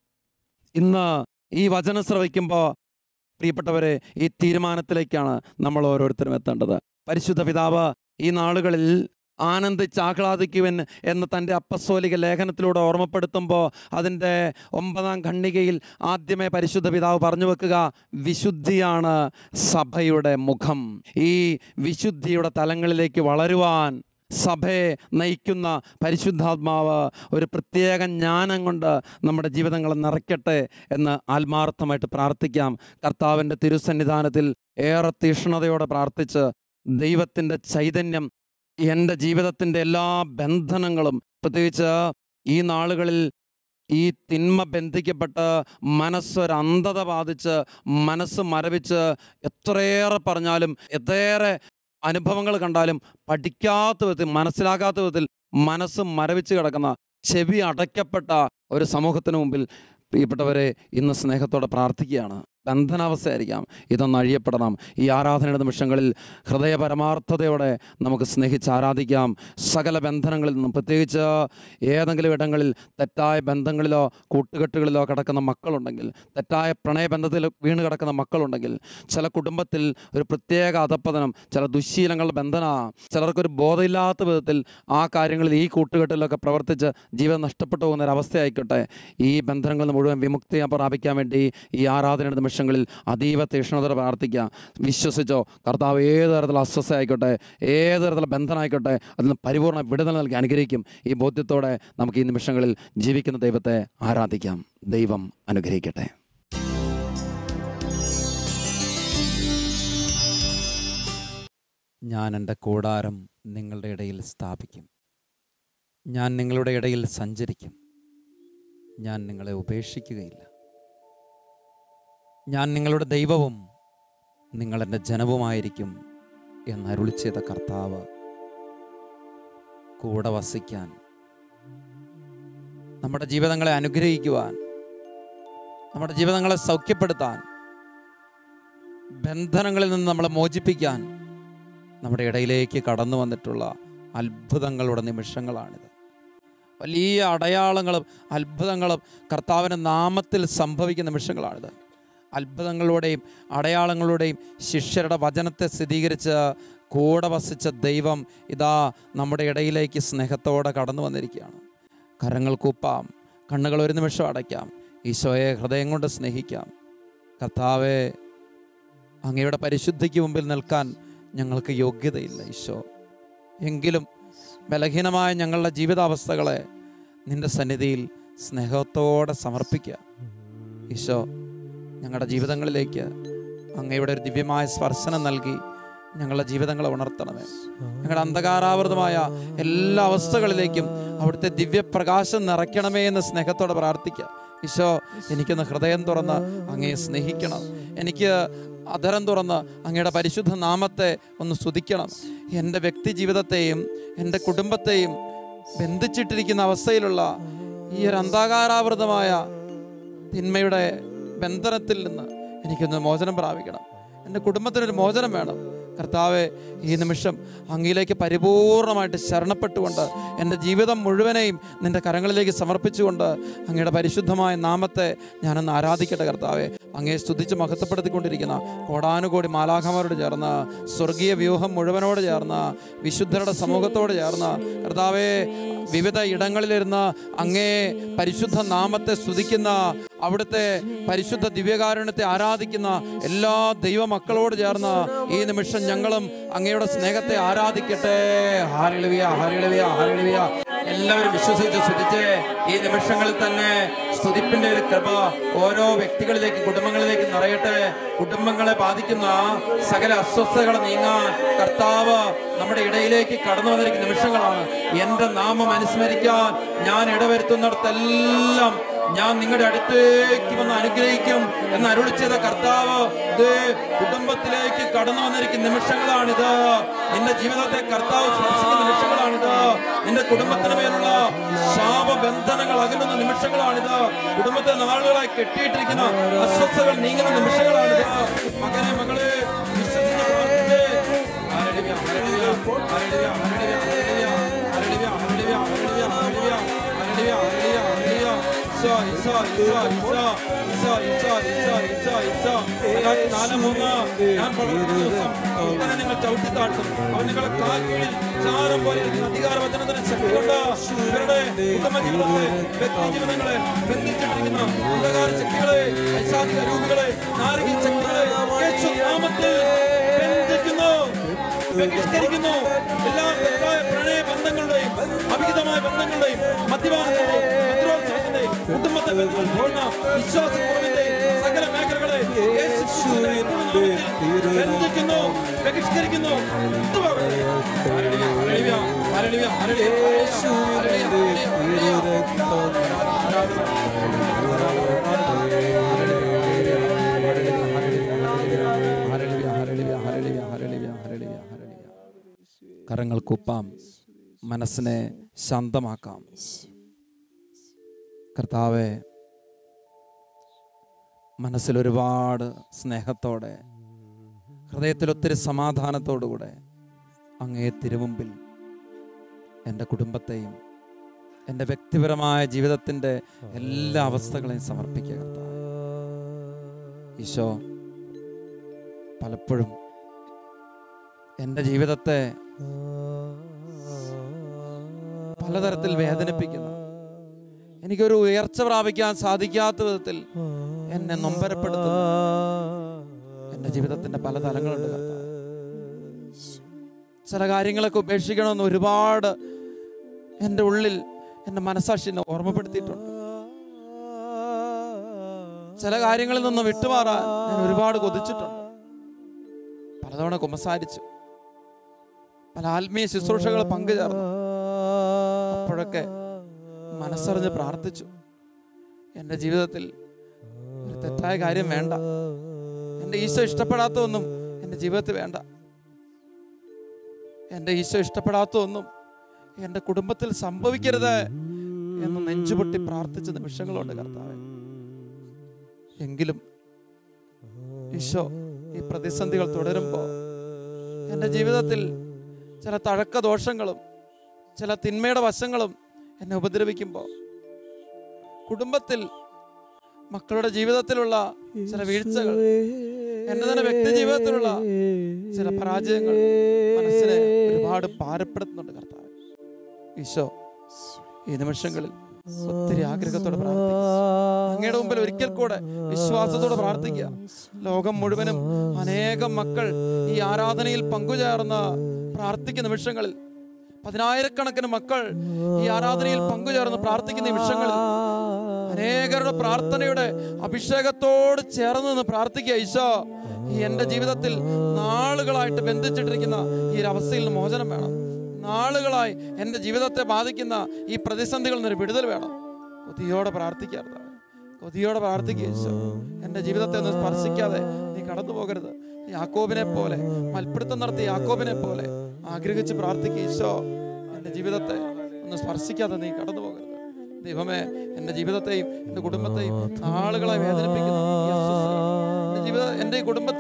S1: ഇന്ന് ഈ വചനം ശ്രവിക്കുമ്പോൾ പ്രിയപ്പെട്ടവരെ ഈ തീരുമാനത്തിലേക്കാണ് നമ്മൾ ഓരോരുത്തരും എത്തേണ്ടത് പരിശുദ്ധ പിതാവ് ഈ നാളുകളിൽ ആനന്ദിച്ച് ആഹ്ലാദിക്കുവൻ എന്ന് തൻ്റെ അപ്പസ്തോലിക ലേഖനത്തിലൂടെ ഓർമ്മപ്പെടുത്തുമ്പോൾ അതിൻ്റെ ഒമ്പതാം ഖണ്ഡികയിൽ ആദ്യമേ പരിശുദ്ധ പിതാവ് പറഞ്ഞു വെക്കുക വിശുദ്ധിയാണ് സഭയുടെ മുഖം ഈ വിശുദ്ധിയുടെ തലങ്ങളിലേക്ക് വളരുവാൻ സഭയെ നയിക്കുന്ന പരിശുദ്ധാത്മാവ് ഒരു പ്രത്യേക ജ്ഞാനം കൊണ്ട് നമ്മുടെ ജീവിതങ്ങളെ നിറയ്ക്കട്ടെ എന്ന് ആത്മാർത്ഥമായിട്ട് പ്രാർത്ഥിക്കാം കർത്താവിൻ്റെ തിരുസന്നിധാനത്തിൽ ഏറെ തീഷ്ണതയോടെ പ്രാർത്ഥിച്ച് ദൈവത്തിൻ്റെ ചൈതന്യം എൻ്റെ ജീവിതത്തിൻ്റെ എല്ലാ ബന്ധനങ്ങളും പ്രത്യേകിച്ച് ഈ നാളുകളിൽ ഈ തിന്മ ബന്ധിക്കപ്പെട്ട് മനസ്സൊരു അന്ധത ബാധിച്ച് മനസ്സ് മരവിച്ച് എത്രയേറെ പറഞ്ഞാലും എത്രയേറെ അനുഭവങ്ങൾ കണ്ടാലും പഠിക്കാത്ത വിധത്തിൽ മനസ്സിലാക്കാത്ത വിധത്തിൽ മനസ്സ് മരവിച്ച് കിടക്കുന്ന ചെവി അടയ്ക്കപ്പെട്ട ഒരു സമൂഹത്തിന് മുമ്പിൽ പ്രിയപ്പെട്ടവരെ ഇന്ന് സ്നേഹത്തോടെ പ്രാർത്ഥിക്കുകയാണ് ബന്ധനാവസ്ഥയായിരിക്കാം ഇതൊന്ന് അഴിയപ്പെടണം ഈ ആരാധനയുടെ നിമിഷങ്ങളിൽ ഹൃദയ പരമാർത്ഥതയോടെ നമുക്ക് സ്നേഹിച്ച് ആരാധിക്കാം സകല ബന്ധനങ്ങളിൽ നിന്നും പ്രത്യേകിച്ച് ഏതെങ്കിലും ഇടങ്ങളിൽ തെറ്റായ ബന്ധങ്ങളിലോ കൂട്ടുകെട്ടുകളിലോ കിടക്കുന്ന മക്കളുണ്ടെങ്കിൽ തെറ്റായ പ്രണയബന്ധത്തിൽ വീണ് കിടക്കുന്ന മക്കളുണ്ടെങ്കിൽ ചില കുടുംബത്തിൽ ഒരു പ്രത്യേക അധപ്പതനം ചില ദുശ്ശീലങ്ങളുടെ ബന്ധന ചിലർക്കൊരു ബോധമില്ലാത്ത വിധത്തിൽ ആ കാര്യങ്ങളിൽ ഈ കൂട്ടുകെട്ടിലൊക്കെ പ്രവർത്തിച്ച് ജീവൻ നഷ്ടപ്പെട്ടു പോകുന്ന ഒരു അവസ്ഥയായിക്കോട്ടെ ഈ ബന്ധനങ്ങളിൽ നിന്ന് മുഴുവൻ വിമുക്തി പ്രാപിക്കാൻ വേണ്ടി ഈ ആരാധനയുടെ നിമിഷങ്ങളിൽ അതീവ തീക്ഷ്ണതയോടെ പ്രാർത്ഥിക്കുക വിശ്വസിച്ചോ കർത്താവ് ഏത് തരത്തിലുള്ള അസ്വസ്ഥ ആയിക്കോട്ടെ ഏത് തരത്തിലുള്ള ബന്ധനമായിക്കോട്ടെ അതിൽ നിന്ന് പരിപൂർണ്ണ വിടുതൽ നൽകി അനുഗ്രഹിക്കും ഈ ബോധ്യത്തോടെ നമുക്ക് ഈ നിമിഷങ്ങളിൽ ജീവിക്കുന്ന ദൈവത്തെ ആരാധിക്കാം ദൈവം അനുഗ്രഹിക്കട്ടെ ഞാൻ എൻ്റെ കൂടാരം നിങ്ങളുടെ ഇടയിൽ സ്ഥാപിക്കും ഞാൻ നിങ്ങളുടെ ഇടയിൽ സഞ്ചരിക്കും ഞാൻ നിങ്ങളെ ഉപേക്ഷിക്കുകയില്ല ഞാൻ നിങ്ങളുടെ ദൈവവും നിങ്ങൾ എൻ്റെ ജനവുമായിരിക്കും എന്നരുളി ചെയ്ത കർത്താവ് കൂടെ വസിക്കാൻ നമ്മുടെ ജീവിതങ്ങളെ അനുഗ്രഹിക്കുവാൻ നമ്മുടെ ജീവിതങ്ങളെ സൗഖ്യപ്പെടുത്താൻ ബന്ധനങ്ങളിൽ നിന്ന് നമ്മളെ മോചിപ്പിക്കാൻ നമ്മുടെ ഇടയിലേക്ക് കടന്നു വന്നിട്ടുള്ള അത്ഭുതങ്ങളുടെ നിമിഷങ്ങളാണിത് വലിയ അടയാളങ്ങളും അത്ഭുതങ്ങളും കർത്താവിൻ്റെ നാമത്തിൽ സംഭവിക്കുന്ന നിമിഷങ്ങളാണിത് അത്ഭുതങ്ങളുടെയും അടയാളങ്ങളുടെയും ശിഷ്യരുടെ വചനത്തെ സ്ഥിരീകരിച്ച് കൂടെ വസിച്ച ദൈവം ഇതാ നമ്മുടെ ഇടയിലേക്ക് സ്നേഹത്തോടെ കടന്നു വന്നിരിക്കുകയാണ് കരങ്ങൾ കൂപ്പാം കണ്ണുകൾ ഒരു നിമിഷം അടയ്ക്കാം ഈശോയെ ഹൃദയം കൊണ്ട് സ്നേഹിക്കാം കർത്താവെ അങ്ങയുടെ പരിശുദ്ധിക്ക് മുമ്പിൽ നിൽക്കാൻ ഞങ്ങൾക്ക് യോഗ്യതയില്ല ഈശോ എങ്കിലും ബലഹീനമായ ഞങ്ങളുടെ ജീവിതാവസ്ഥകളെ നിന്റെ സന്നിധിയിൽ സ്നേഹത്തോടെ സമർപ്പിക്കുക ഈശോ ഞങ്ങളുടെ ജീവിതങ്ങളിലേക്ക് അങ്ങയുടെ ഒരു ദിവ്യമായ സ്പർശനം നൽകി ഞങ്ങളുടെ ജീവിതങ്ങളെ ഉണർത്തണമേ ഞങ്ങളുടെ അന്ധകാരാവൃതമായ എല്ലാ അവസ്ഥകളിലേക്കും അവിടുത്തെ ദിവ്യപ്രകാശം നിറയ്ക്കണമേ എന്ന് സ്നേഹത്തോടെ പ്രാർത്ഥിക്കുക ഈശോ എനിക്കൊന്ന് ഹൃദയം തുറന്ന് അങ്ങയെ സ്നേഹിക്കണം എനിക്ക് അധരം തുറന്ന് അങ്ങയുടെ പരിശുദ്ധ നാമത്തെ ഒന്ന് സ്തുതിക്കണം എൻ്റെ വ്യക്തി ജീവിതത്തെയും എൻ്റെ കുടുംബത്തെയും ബന്ധിച്ചിട്ടിരിക്കുന്ന അവസ്ഥയിലുള്ള ഈ ഒരു അന്താകാരാവൃതമായ തിന്മയുടെ ബന്ധനത്തിൽ നിന്ന് എനിക്കൊന്ന് മോചനം പ്രാപിക്കണം എൻ്റെ കുടുംബത്തിനൊരു മോചനം വേണം
S2: കർത്താവെ ഈ നിമിഷം അങ്ങയിലേക്ക് പരിപൂർണമായിട്ട് ശരണപ്പെട്ടുകൊണ്ട് എൻ്റെ ജീവിതം മുഴുവനെയും നിൻ്റെ കരങ്ങളിലേക്ക് സമർപ്പിച്ചുകൊണ്ട് അങ്ങയുടെ പരിശുദ്ധമായ നാമത്തെ ഞാനൊന്ന് ആരാധിക്കട്ടെ കർത്താവെ അങ്ങയെ സ്തുതിച്ച് മഹത്വപ്പെടുത്തിക്കൊണ്ടിരിക്കുന്ന കോടാനുകോടി മാലാഖമാരോട് ചേർന്ന് സ്വർഗീയ വ്യൂഹം മുഴുവനോട് ചേർന്ന് വിശുദ്ധരുടെ സമൂഹത്തോട് ചേർന്ന് കർത്താവെ വിവിധ ഇടങ്ങളിലിരുന്ന് അങ്ങേ പരിശുദ്ധ നാമത്തെ സ്തുതിക്കുന്ന അവിടുത്തെ പരിശുദ്ധ ദിവ്യകാരുണ്യത്തെ ആരാധിക്കുന്ന എല്ലാ ദൈവമക്കളോട് ചേർന്ന് ഈ നിമിഷം ഞങ്ങളും അങ്ങയുടെ സ്നേഹത്തെ ആരാധിക്കട്ടെ ഹാരിളിവിയ ഹാരിളിവിയ ഹാരിളിവിയ എല്ലാവരും വിശ്വസിച്ച് സ്തുതിച്ച് ഈ നിമിഷങ്ങളിൽ തന്നെ സ്തുതിപ്പിന്റെ ഒരു കൃപ ഓരോ വ്യക്തികളിലേക്ക് കുടുംബങ്ങളിലേക്ക് നിറയട്ടെ കുടുംബങ്ങളെ ബാധിക്കുന്ന സകല അസ്വസ്ഥതകൾ നീങ്ങാൻ കർത്താവ് നമ്മുടെ ഇടയിലേക്ക് കടന്നു വന്നിരിക്കുന്ന നിമിഷങ്ങളാണ് എന്റെ നാമം അനുസ്മരിക്കാൻ ഞാൻ ഇടവരുത്തുന്നിടത്തെല്ലാം ഞാൻ നിങ്ങളുടെ അടുത്തേക്ക് വന്ന് അനുഗ്രഹിക്കും എന്ന് അരുളി ചെയ്ത കർത്താവ് ദേ കുടുംബത്തിലേക്ക് കടന്നു വന്നിരിക്കുന്ന നിമിഷങ്ങളാണിത് നിന്റെ ജീവിതത്തെ കർത്താവ് സ്പർശിക്കുന്ന നിമിഷങ്ങളാണിത് നിന്റെ കുടുംബത്തിന് മേലുള്ള ശാപബന്ധനങ്ങൾ അകലുന്ന നിമിഷങ്ങളാണിത് കുടുംബത്തെ നാളുകളായി കെട്ടിയിട്ടിരിക്കുന്ന അസ്വസ്ഥകൾ നീങ്ങുന്ന നിമിഷങ്ങളാണിത് മകനെ മകളെ വിശ്വസിച്ച് പ്രാർത്ഥിച്ച് ഹല്ലേലൂയ, ഹല്ലേലൂയ, ഹല്ലേലൂയ, ഹല്ലേലൂയ, ഹല്ലേലൂയ, ഹല്ലേലൂയ, ഹല്ലേലൂയ, ഹല്ലേലൂയ, ഹല്ലേലൂയ, ഹല്ലേലൂയ, ഹല്ലേലൂയ. ഈശോ, ഈശോ, ഈശോ, ഈശോ, ഈശോ, ഈശോ, ഈശോ, ഈശോ, ഈശോ. രണ്ടായിരത്തി നാല് മൂന്ന് ഞാൻ വളർന്ന ദിവസം അവനെ നിങ്ങൾ ചവിട്ടി താഴ്ത്തും അവൻ നിങ്ങളെ കാൽ കീഴിൽ ചാരം പോലെ ഇരിക്കുന്ന അധികാരവചനത്തിന് ശക്തി കൊണ്ട് ഇവരുടെ കുടുംബ ജീവിതത്തെ വ്യക്തി ജീവിതങ്ങളെ ബന്ധിച്ചിട്ടിരിക്കുന്ന അന്ധകാര ശക്തികളെ ഐശാദിക രൂപികളെ നാരകീയ ശക്തികളെ യേശു നാമത്തിൽ ബന്ധിക്കുന്നു ബഹിഷ്കരിക്കുന്നു എല്ലാ തെറ്റായ പ്രണയ ബന്ധങ്ങളുടെയും അവിഹിതമായ ബന്ധങ്ങളുടെയും മദ്യപാനത്തിന്റെയും മദ്രോത്സവത്തിന്റെയും കുടുംബത്തെ ബന്ധിക്കുന്ന വിശ്വാസക്കുറവിന്റെയും സകല മേഖലകളെ യേശു ക്രിസ്തുവിന്റെ നാമത്തിൽ ബന്ധിക്കുന്നു ബഹിഷ്കരിക്കുന്നു വിട്ടുപോകട്ടെ. ഹല്ലേലൂയ, ഹല്ലേലൂയ, ഹല്ലേലൂയ, ഹല്ലേലൂയ, ഹല്ലേലൂയ, ഹല്ലേലൂയ. കരങ്ങൾ കുപ്പാം മനസ്സിനെ ശാന്തമാക്കാം കർത്താവെ മനസ്സിൽ ഒരുപാട് സ്നേഹത്തോടെ ഹൃദയത്തിൽ ഒത്തിരി സമാധാനത്തോടുകൂടെ അങ്ങേ തിരുമുമ്പിൽ എൻ്റെ കുടുംബത്തെയും എൻ്റെ വ്യക്തിപരമായ ജീവിതത്തിൻ്റെ എല്ലാ അവസ്ഥകളെയും സമർപ്പിക്കുക കർത്താവേ ഈശോ പലപ്പോഴും എൻ്റെ ജീവിതത്തെ പലതരത്തിൽ വേദനിപ്പിക്കുന്ന എനിക്കൊരു ഉയർച്ച പ്രാപിക്കാൻ സാധിക്കാത്ത വിധത്തിൽ എന്നെ നൊമ്പരപ്പെടുത്തുന്ന എൻ്റെ ജീവിതത്തിൻ്റെ പല തലങ്ങളുണ്ട് കർത്താവേ. ചില കാര്യങ്ങളൊക്കെ ഉപേക്ഷിക്കണമെന്ന് ഒരുപാട് എൻ്റെ ഉള്ളിൽ എൻ്റെ മനസാക്ഷി എന്നെ ഓർമ്മപ്പെടുത്തിയിട്ടുണ്ട് ചില കാര്യങ്ങളിൽ നിന്ന് വിട്ടുമാറാൻ ഞാൻ ഒരുപാട് കൊതിച്ചിട്ടുണ്ട് പലതവണ കുമ്പസാരിച്ചു പല ആത്മീയ ശുശ്രൂഷകൾ പങ്കുചേർന്നു അപ്പോഴൊക്കെ മനസ്സറിഞ്ഞ് പ്രാർത്ഥിച്ചു എൻ്റെ ജീവിതത്തിൽ ഒരു തെറ്റായ കാര്യം വേണ്ട എൻ്റെ ഈശോ ഇഷ്ടപ്പെടാത്ത ഒന്നും എൻ്റെ ജീവിതത്തിൽ വേണ്ട എൻ്റെ ഈശോ ഇഷ്ടപ്പെടാത്ത ഒന്നും എൻ്റെ കുടുംബത്തിൽ സംഭവിക്കരുത് എന്ന് നെഞ്ചുപൊട്ടി പ്രാർത്ഥിച്ച നിമിഷങ്ങളുണ്ട് കർത്താവെ എങ്കിലും ഈശോ ഈ പ്രതിസന്ധികൾ തുടരുമ്പോൾ എൻ്റെ ജീവിതത്തിൽ ചില തഴക്ക ദോഷങ്ങളും ചില തിന്മയുടെ വശങ്ങളും എന്നെ ഉപദ്രവിക്കുമ്പോൾ കുടുംബത്തിൽ മക്കളുടെ ജീവിതത്തിലുള്ള ചില വീഴ്ചകൾ എൻ്റെ തന്നെ വ്യക്തി ജീവിതത്തിലുള്ള ചില പരാജയങ്ങൾ മനസ്സിനെ ഒരുപാട് ഭാരപ്പെടുത്തുന്നുണ്ട് കർത്താവ് ഈശോ ഈ നിമിഷങ്ങളിൽ ഒത്തിരി ആഗ്രഹത്തോടെ പ്രാർത്ഥിക്കുക അങ്ങയുടെ മുമ്പിൽ ഒരിക്കൽ കൂടെ വിശ്വാസത്തോടെ പ്രാർത്ഥിക്കുക ലോകം മുഴുവനും അനേകം മക്കൾ ഈ ആരാധനയിൽ പങ്കുചേർന്ന് പ്രാർത്ഥിക്കുന്ന നിമിഷങ്ങളിൽ പതിനായിരക്കണക്കിന് മക്കൾ ഈ ആരാധനയിൽ പങ്കുചേർന്ന് പ്രാർത്ഥിക്കുന്ന നിമിഷങ്ങളിൽ അനേകരുടെ പ്രാർത്ഥനയുടെ അഭിഷേകത്തോട് ചേർന്ന് നിന്ന് പ്രാർത്ഥിക്കുക ഈശോ ഈ എൻ്റെ ജീവിതത്തിൽ നാളുകളായിട്ട് ബന്ധിച്ചിട്ടിരിക്കുന്ന ഈ ഒരു അവസ്ഥയിൽ നിന്ന് മോചനം വേണം നാളുകളായി എൻ്റെ ജീവിതത്തെ ബാധിക്കുന്ന ഈ പ്രതിസന്ധികളിൽ നിന്നൊരു വിടുതൽ വേണം കൊതിയോടെ പ്രാർത്ഥിക്കാറുണ്ട് കൊതിയോടെ പ്രാർത്ഥിക്കുക ഈശോ എൻ്റെ ജീവിതത്തെ ഒന്ന് സ്പർശിക്കാതെ നീ കടന്നു പോകരുത് യാക്കോബിനെ പോലെ മൽപ്പിടുത്തം നടത്തിയ യാക്കോബിനെ പോലെ ആഗ്രഹിച്ച് പ്രാർത്ഥിക്കുക ഈശോ എൻ്റെ ജീവിതത്തെ ഒന്ന് സ്പർശിക്കാതെ നീ കടന്നു പോകരുത് ദൈവമേ എൻ്റെ ജീവിതത്തെയും എൻ്റെ കുടുംബത്തെയും നാളുകളായി വേദനിപ്പിക്കുന്ന ഈ അസ്വസ്ഥതകൾ എൻ്റെ ജീവിത എൻ്റെ ഈ കുടുംബത്തിൽ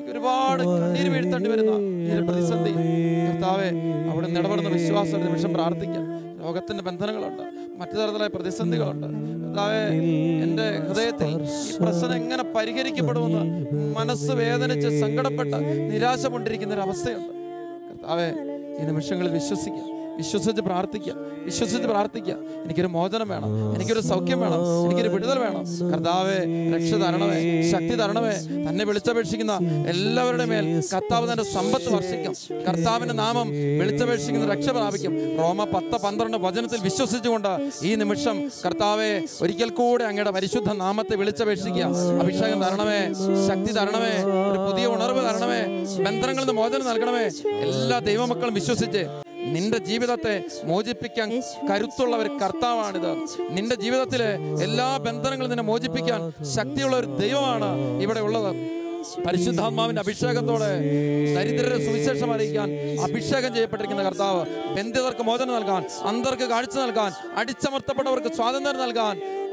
S2: എനിക്ക് ഒരുപാട് കണ്ണീര് വീഴ്ത്തേണ്ടി വരുന്ന ഈ ഒരു പ്രതിസന്ധി കർത്താവെ അവിടെ ഇടപെടുന്ന വിശ്വാസം ഒരു നിമിഷം പ്രാർത്ഥിക്കാം രോഗത്തിന്റെ ബന്ധനങ്ങളുണ്ട് മറ്റു തരത്തിലായ പ്രതിസന്ധികളുണ്ട് കർത്താവെ എൻ്റെ ഹൃദയത്തിൽ ഈ പ്രശ്നം എങ്ങനെ പരിഹരിക്കപ്പെടുമെന്ന് മനസ്സ് വേദനിച്ച് സങ്കടപ്പെട്ട് നിരാശ കൊണ്ടിരിക്കുന്ന ഒരു അവസ്ഥയുണ്ട് കർത്താവെ ഈ നിമിഷങ്ങളിൽ വിശ്വസിക്കുക വിശ്വസിച്ച് പ്രാർത്ഥിക്കുക വിശ്വസിച്ച് പ്രാർത്ഥിക്കുക എനിക്കൊരു മോചനം വേണം എനിക്കൊരു സൗഖ്യം വേണം എനിക്കൊരു വിടുതൽ വേണം കർത്താവെ രക്ഷ തരണമേ ശക്തി തരണമേ തന്നെ വിളിച്ചപേക്ഷിക്കുന്ന എല്ലാവരുടെ മേൽ കർത്താവ് തന്റെ സമ്പത്ത് വർഷിക്കും കർത്താവിന്റെ നാമം വിളിച്ചപേക്ഷിക്കുന്ന രക്ഷ പ്രാപിക്കും റോമ പത്ത് പന്ത്രണ്ട് വചനത്തിൽ വിശ്വസിച്ചുകൊണ്ട് ഈ നിമിഷം കർത്താവെ ഒരിക്കൽ കൂടെ അങ്ങയുടെ പരിശുദ്ധ നാമത്തെ വിളിച്ചപേക്ഷിക്കുക അഭിഷേകം തരണമേ ശക്തി തരണമേ ഒരു പുതിയ ഉണർവ് തരണമേ ബന്ധനങ്ങളിൽ നിന്ന് മോചനം നൽകണമേ എല്ലാ ദൈവമക്കളും വിശ്വസിച്ച് നിന്റെ ജീവിതത്തെ മോചിപ്പിക്കാൻ കരുത്തുള്ള ഒരു കർത്താവാണിത് നിന്റെ ജീവിതത്തിലെ എല്ലാ ബന്ധനങ്ങളും നിന്നെ മോചിപ്പിക്കാൻ ശക്തിയുള്ള ഒരു ദൈവമാണ് ഇവിടെ ഉള്ളത് പരിശുദ്ധാത്മാവിന്റെ അഭിഷേകത്തോടെ ദരിദ്രരെ സുവിശേഷം അറിയിക്കാൻ അഭിഷേകം ചെയ്യപ്പെട്ടിരിക്കുന്ന കർത്താവ് ബന്ധിതർക്ക് മോചനം നൽകാൻ അന്തർക്ക് കാഴ്ച നൽകാൻ അടിച്ചമർത്തപ്പെട്ടവർക്ക് സ്വാതന്ത്ര്യം നൽകാൻ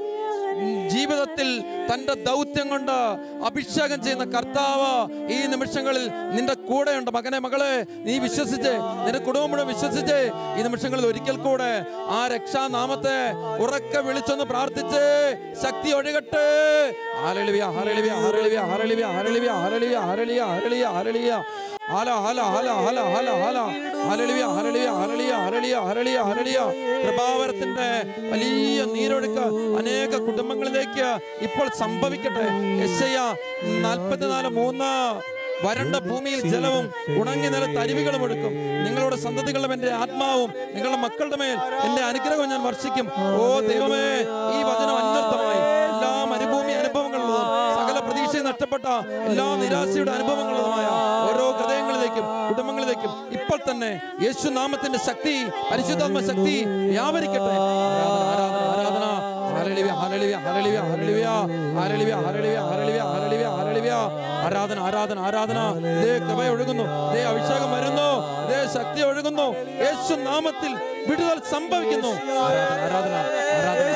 S2: ജീവിതത്തിൽ തന്റെ ദൗത്യം കൊണ്ട് അഭിഷേകം ചെയ്യുന്ന കർത്താവ് ഈ നിമിഷങ്ങളിൽ നിന്റെ കൂടെയുണ്ട് മകനെ മകളെ നീ വിശ്വസിച്ച് നിന്റെ കുടുംബം മുഴുവൻ വിശ്വസിച്ച് ഈ നിമിഷങ്ങളിൽ ഒരിക്കൽ കൂടെ ആ രക്ഷാനാമത്തെ ഉറക്കെ വിളിച്ചൊന്ന് പ്രാർത്ഥിച്ച് ശക്തി ഒഴുകട്ടെ ഹാലളിവിയ ഹാലളിവിയ ഹാലളിവിയ ഹാലളിവിയ ഹാലളിവിയ ഹാലളിവിയ ഹാലളിയ ഹാലളിയ ഹാലളിയ ഹല ഹല ഹല ഹല ഹല ഹല ഹലളിയ ഹലളിയ ഹലളിയ ഹലളിയ ഹലളിയ ഹലളിയ കൃപാവരത്തിന്റെ വലിയ നീരൊഴുക്ക് അനേക കുടുംബങ്ങളിലേക്ക് ഇപ്പോൾ സംഭവിക്കട്ടെ യശയ്യ നാൽപ്പത്തിനാല് മൂന്ന് വരണ്ട ഭൂമിയിൽ ജലവും ഉണങ്ങി നിലത്ത് അരുവികളും ഒഴുക്കും നിങ്ങളുടെ സന്തതികളും എന്റെ ആത്മാവും നിങ്ങളുടെ മക്കളുടെ മേൽ എന്റെ അനുഗ്രഹം ഞാൻ വർഷിക്കും ഓ ദൈവമേ ഈ വചനം അന്വർത്ഥമായി എല്ലാ മരുഭൂമി അനുഭവങ്ങളുള്ളതും സകല പ്രതീക്ഷയും നഷ്ടപ്പെട്ട എല്ലാ നിരാശയുടെ അനുഭവങ്ങളുള്ളതുമായ ഓരോ ഹൃദയങ്ങളിലേക്കും കുടുംബങ്ങളിലേക്കും ഇപ്പോൾ തന്നെ യേശു നാമത്തിന്റെ ശക്തി പരിശുദ്ധാത്മ ശക്തി വ്യാപരിക്കട്ടെ ആരാധന ആരാധന ആരാധന ഹല്ലേലൂയ ഹല്ലേലൂയ ഹല്ലേലൂയ ഹല്ലേലൂയ ഹല്ലേലൂയ ഹല്ലേലൂയ ഹല്ലേലൂയ ഹല്ലേലൂയ ആരാധന ആരാധന ആരാധന ദേ കൃപ ഒഴുകുന്നു ദേ അഭിഷേകം വരുന്നു ദേ ശക്തി ഒഴുകുന്നു യേശു നാമത്തിൽ വിടുതൽ സംഭവിക്കുന്നു ആരാധന ആരാധന ആരാധന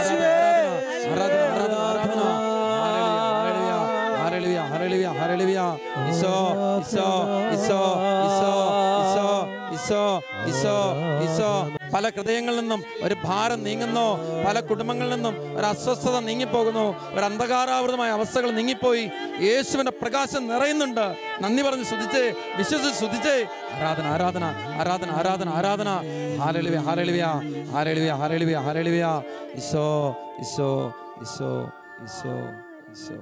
S2: ആരാധന ആരാധന ആരാധന ഹല്ലേലൂയ ഹല്ലേലൂയ ഹല്ലേലൂയ ഹല്ലേലൂയ ഈശോ ഈശോ ഈശോ ഈശോ ഈശോ ഈശോ ഈശോ ഈശോ പല ഹൃദയങ്ങളിൽ നിന്നും ഒരു ഭാരം നീങ്ങുന്നു പല കുടുംബങ്ങളിൽ നിന്നും ഒരു അസ്വസ്ഥത നീങ്ങിപ്പോകുന്നു ഒരു അന്ധകാരാവൃതമായ അവസ്ഥകൾ നീങ്ങിപ്പോയി യേശുവിന്റെ പ്രകാശം നിറയുന്നുണ്ട് നന്ദി പറഞ്ഞ് സ്തുതിച്ച് വിശ്വസിച്ച് സ്തുതിച്ച് ആരാധന ആരാധന ആരാധന ആരാധന ആരാധന ഹാലളിവ്യ ഹാലളിവ്യ ഹാലളിവ്യ ഹാലളിവ്യ ഹാലളിവ്യ ഈശോ ഈശോ ഈശോ ഈശോ ഈശോ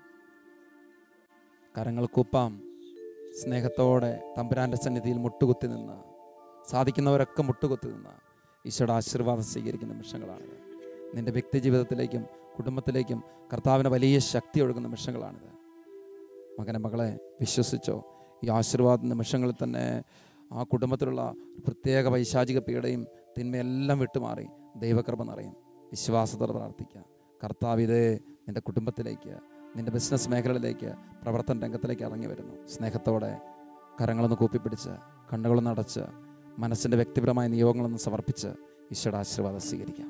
S2: കരങ്ങൾ കൂപ്പാം സ്നേഹത്തോടെ തമ്പുരാൻ്റെ സന്നിധിയിൽ മുട്ടുകുത്തി നിന്ന് സാധിക്കുന്നവരൊക്കെ മുട്ടുകുത്തി നിന്ന് ഈശോയുടെ ആശീർവാദം സ്വീകരിക്കുന്ന നിമിഷങ്ങളാണിത് നിന്റെ വ്യക്തി ജീവിതത്തിലേക്കും കുടുംബത്തിലേക്കും കർത്താവിന് വലിയ ശക്തി ഒഴുകുന്ന നിമിഷങ്ങളാണിത് മകനെ മകളെ വിശ്വസിച്ചോ ഈ ആശീർവാദ നിമിഷങ്ങളിൽ തന്നെ ആ കുടുംബത്തിലുള്ള ഒരു പ്രത്യേക പൈശാചിക പീഡയും തിന്മയെല്ലാം വിട്ടുമാറി ദൈവകൃപ നിറയും വിശ്വാസത്തോടെ പ്രാർത്ഥിക്കുക കർത്താവ് ഇത് നിന്റെ കുടുംബത്തിലേക്ക് നിന്റെ ബിസിനസ് മേഖലയിലേക്ക് പ്രവർത്തന രംഗത്തിലേക്ക് ഇറങ്ങി വരുന്നു സ്നേഹത്തോടെ കരങ്ങളൊന്ന് കൂപ്പിപ്പിടിച്ച് കണ്ണുകളൊന്ന് അടച്ച് മനസ്സിൻ്റെ വ്യക്തിപരമായ നിയോഗങ്ങളൊന്ന് സമർപ്പിച്ച് ഈശോയുടെ ആശീർവാദം സ്വീകരിക്കാം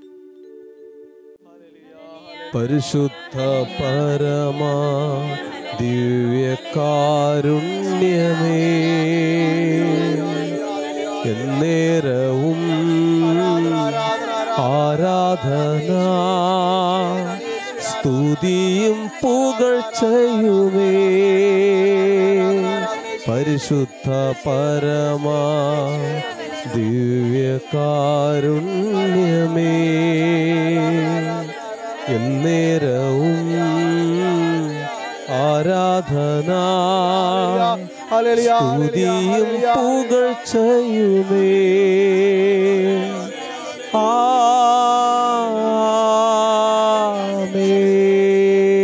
S3: പരിശുദ്ധ പരമാ ദിവ്യകാരുണ്യമേ എന്നേരവും ആരാധന സ്തുതിയും പുകഴ്ചയുമേ പരിശുദ്ധ പരമാ ദിവ്യകാരുണ്യമേ എന്നേരവും ആരാധന സ്തുതിയും പുകഴ്ചയുമേ ആമേ